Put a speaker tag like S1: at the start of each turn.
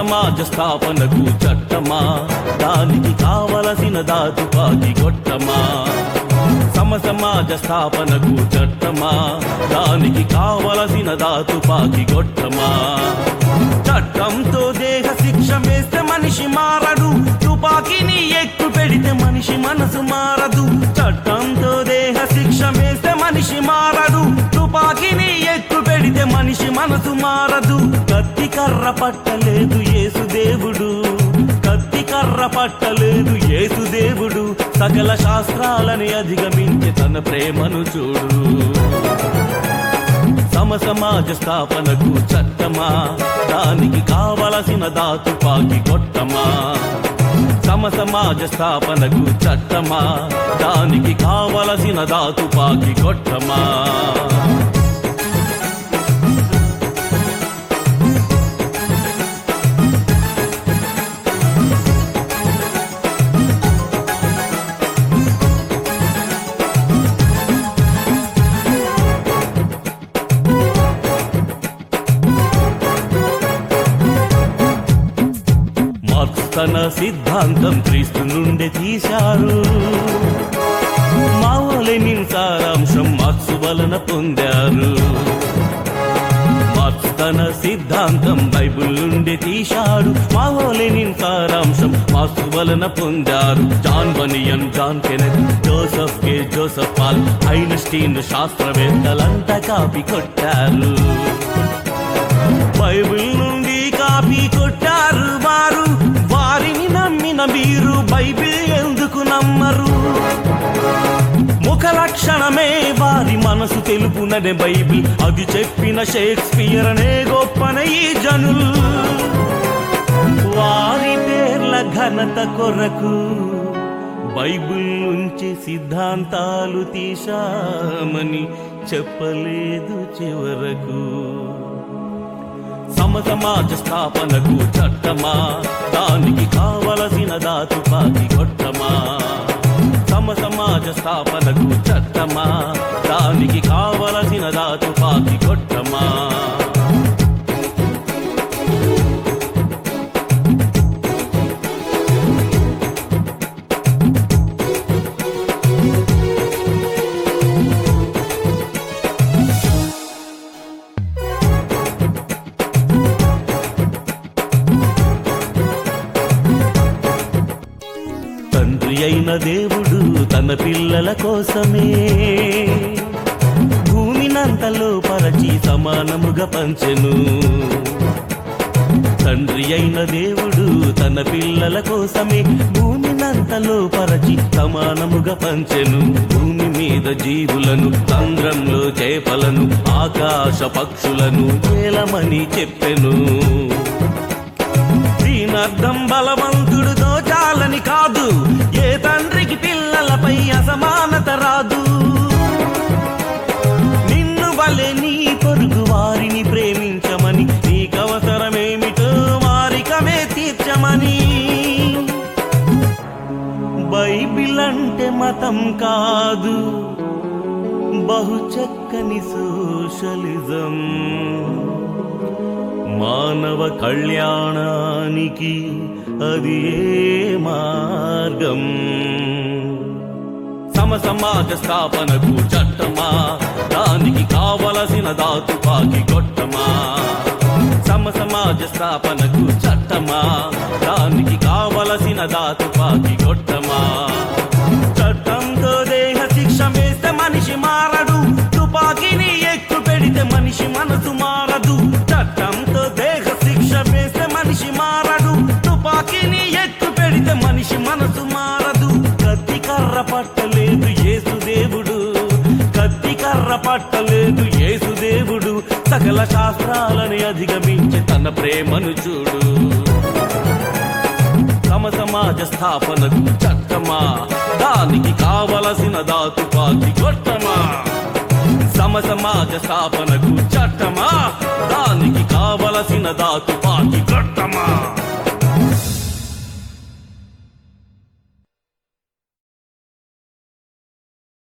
S1: సమాజ స్థాపనకు చట్టమా దానికి కావలసిన దాతుపాకి కొట్టమా సమ సమాజ స్థాపనకు చట్టమా దానికి కావలసిన దాతుపాకి కొట్టమా చట్టంతో దేహ శిక్ష వేస్తే మనిషి మారడు తుపాకీని ఎక్కు పెడితే మనిషి మనసు మారదు చట్టంతో దేహ శిక్ష వేస్తే మనిషి మారడు తుపాకీని ఎక్కు పెడితే మనిషి మనసు మారదు కత్తి కర్ర పట్టలేదు యేసు దేవుడు కత్తి కర్ర పట్టలేదు యేసు దేవుడు సకల శాస్త్రాలని అధిగమించి తన ప్రేమను చూడు సమ సమాజ స్థాపనకు చట్టమా దానికి కావలసిన దాతుపాకి కొట్టమా సమ సమాజ స్థాపనకు చట్టమా దానికి కావలసిన దాతుపాకి కొట్టమా మార్క్స్ తన సిద్ధాంతం క్రీస్తు నుండి తీశారు మావోలెనిన్ సారాంశం మార్క్స్ వలన పొందారు మార్క్స్ తన సిద్ధాంతం బైబిల్ నుండి తీశాడు మావోలెనిన్ సారాంశం మార్క్స్ వలన పొందారు John Bunyan John Kenneth Joseph K Joseph Paul Einstein శాస్త్రవేత్తలంతా కాపీ కొట్టారు బైబిల్ నుండి కాపీ కొట్టారు వారు వారిని నమ్మిన మీరు బైబిల్ ఎందుకు నమ్మరు ముఖ లక్షణమే వారి మనసు తెలుపుననే బైబిల్ అది చెప్పిన షేక్స్పియర్ అనే గొప్పన ఈ జనులు వారి పేర్ల ఘనత కొరకు బైబిల్ నుంచి సిద్ధాంతాలు తీశామని చెప్పలేదు చివరకు సమ సమాజ స్థాపనకు చట్టమా దానికి కావలసిన దాతుపాకి కొట్టమా సమ సమాజ స్థాపనకు చట్టమా దానికి కావలసిన దాతుపాకి కొట్టమా తండ్రి అయిన దేవుడు తన పిల్లల కోసమే భూమినంతలో పరచి సమానముగా పంచెను తండ్రి అయిన దేవుడు తన పిల్లల కోసమే భూమినంతలో పరచి సమానముగా పంచెను భూమి మీద జీవులను సంద్రంలో చేపలను ఆకాశ పక్షులను ఏలమని చెప్పెను దీనర్థం బలవంతుడు దోచాలని కాదు ఏ తండ్రికి పిల్లలపై అసమానత రాదు నిన్ను వలె నీ పొరుగు వారిని ప్రేమించమని నీకవసరమేమిటో వారికమే తీర్చమని బైబిల్ అంటే మతం కాదు బహు చక్కని సోషలిజం మానవ కళ్యాణానికి అది ఏ మార్గం సమ సమాజ స్థాపనకు చట్టమా దానికి కావలసిన దాతుపాకి కొట్టమా సమ సమాజ స్థాపనకు చట్టమా దానికి కావలసిన దాతుపాకి కొట్టమా చట్టంతో దేహ శిక్ష వేస్తే మనిషి మారడు తుపాకీని ఎక్కు పెడితే మనిషి మనసు మారదు చట్టంతో దేహ శిక్ష వేస్తే మనిషి మారడు తుపాకీని ఎక్కు పెడితే మనిషి మనసు మారదు కత్తి కర్ర పట్టలేదు యేసు దేవుడు కత్తి కర్ర పట్టలేదు యేసు దేవుడు సకల శాస్త్రాలని అధిగమించి తన ప్రేమను చూడు సమ సమాజ స్థాపనకు చట్టమా దానికి కావలసిన దాతుపాకి కొట్టమా సమ సమాజ స్థాపనకు చట్టమా దానికి కావలసిన దాతుపాకి